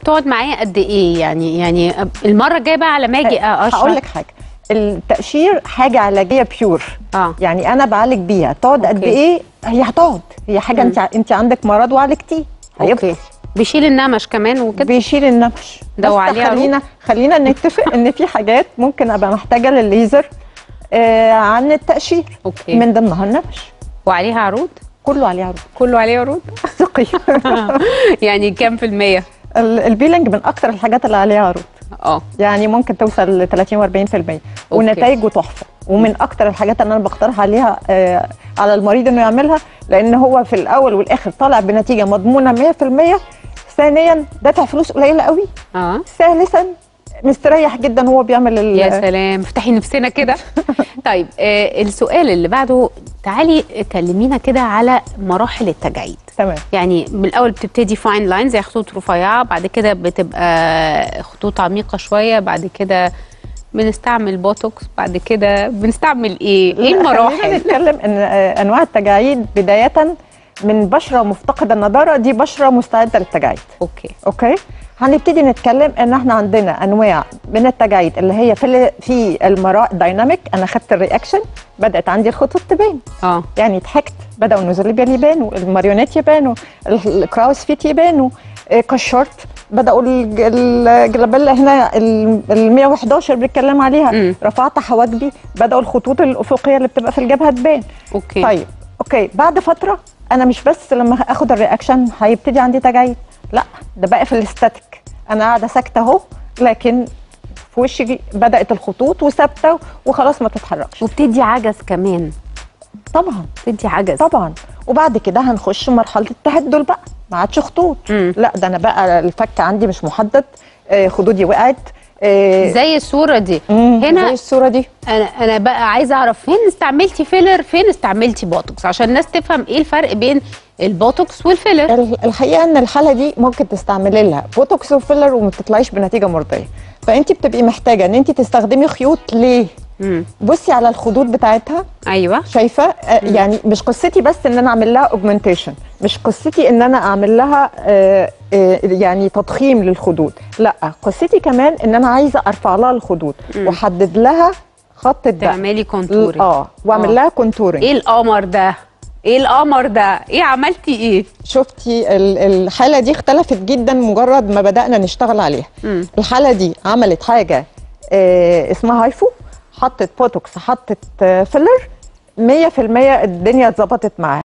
تقعد معايا قد ايه يعني يعني المره الجايه بقى على ما اجي اشرح هقول لك حاجه التقشير حاجه علاجيه بيور اه يعني انا بعالج بيها تقعد قد أوكي. ايه هي هتقعد هي حاجه مم. انت انت عندك مرض وعالجتيه هيفضل. اوكي بيشيل النمش كمان وكده بيشيل النمش ده بس وعليه عروق؟ خلينا خلينا نتفق ان في حاجات ممكن ابقى محتاجه للليزر آه عن التقشير اوكي من ضمنها النمش وعليها عروض كله عليه عروض كله عليه عروض ثقي يعني كام في المية ال- البيلينج من اكتر الحاجات اللي عليها عروض اه يعني ممكن توصل ل 30 و40% ونتائجه تحفه ومن اكتر الحاجات اللي انا بقترح عليها آه على المريض انه يعملها لان هو في الاول والاخر طالع بنتيجه مضمونه 100% ثانيا دافع فلوس قليله قوي اه ثالثا مستريح جدا وهو بيعمل ال- يا سلام افتحي نفسنا كده طيب آه السؤال اللي بعده تعالي كلمينا كده على مراحل التجاعيد تمام يعني من الاول بتبتدي فاين لاين زي خطوط رفيعه بعد كده بتبقى خطوط عميقه شويه بعد كده بنستعمل بوتوكس بعد كده بنستعمل ايه ايه خلينا المراحل نتكلم ان آه، انواع التجاعيد بدايه من بشره مفقده النضاره دي بشره مستعده للتجاعيد اوكي اوكي هنبتدي نتكلم ان احنا عندنا انواع من التجاعيد اللي هي في ال- في المراء دايناميك انا خدت الرياكشن بدات عندي الخطوط تبان اه يعني ضحكت بداوا النزول البيان يبانوا الماريونيت يبانوا ال- الكراوس فيت يبانوا إيه، كشرت بداوا الج- الجلابيلا هنا ال 111 بنتكلم عليها مم. رفعت حواجبي بداوا الخطوط الافقيه اللي بتبقى في الجبهه تبان اوكي طيب اوكي بعد فتره انا مش بس لما اخد الرياكشن هيبتدي عندي تجاعيد لا ده بقى في الاستاتيك انا قاعده ساكته اهو لكن في وشي بدات الخطوط وثابته وخلاص ما تتحركش وبتدي عجز كمان طبعا بتدي عجز طبعا وبعد كده هنخش مرحله التهدل بقى ما عادش خطوط مم. لا ده انا بقى الفك عندي مش محدد آه، خدودي وقعت آه، زي الصوره دي مم، هنا زي الصوره دي انا انا بقى عايزه اعرف فين استعملتي فيلر فين استعملتي بوتوكس عشان الناس تفهم ايه الفرق بين البوتوكس والفيلر ال- الحقيقه ان الحاله دي ممكن تستعملي لها بوتوكس وفيلر وما بتطلعيش بنتيجه مرضيه فانت بتبقي محتاجه ان انت تستخدمي خيوط ليه مم. بصي على الخدود بتاعتها ايوه شايفه آه، يعني مش قصتي بس ان انا اعمل لها اوجمنتيشن مش قصتي ان انا اعمل لها آه، آه، يعني تضخيم للخدود لا قصتي كمان ان انا عايزه ارفع لها الخدود واحدد لها خط الدق تعملي كونتورنج اه واعمل آه. لها كونتورنج ايه القمر ده ايه القمر ده ايه عملتي ايه شفتي ال- الحاله دي اختلفت جدا مجرد ما بدانا نشتغل عليها مم. الحاله دي عملت حاجه آه اسمها هايفو حطت بوتوكس حطت آه فيلر 100% الدنيا اتظبطت معاها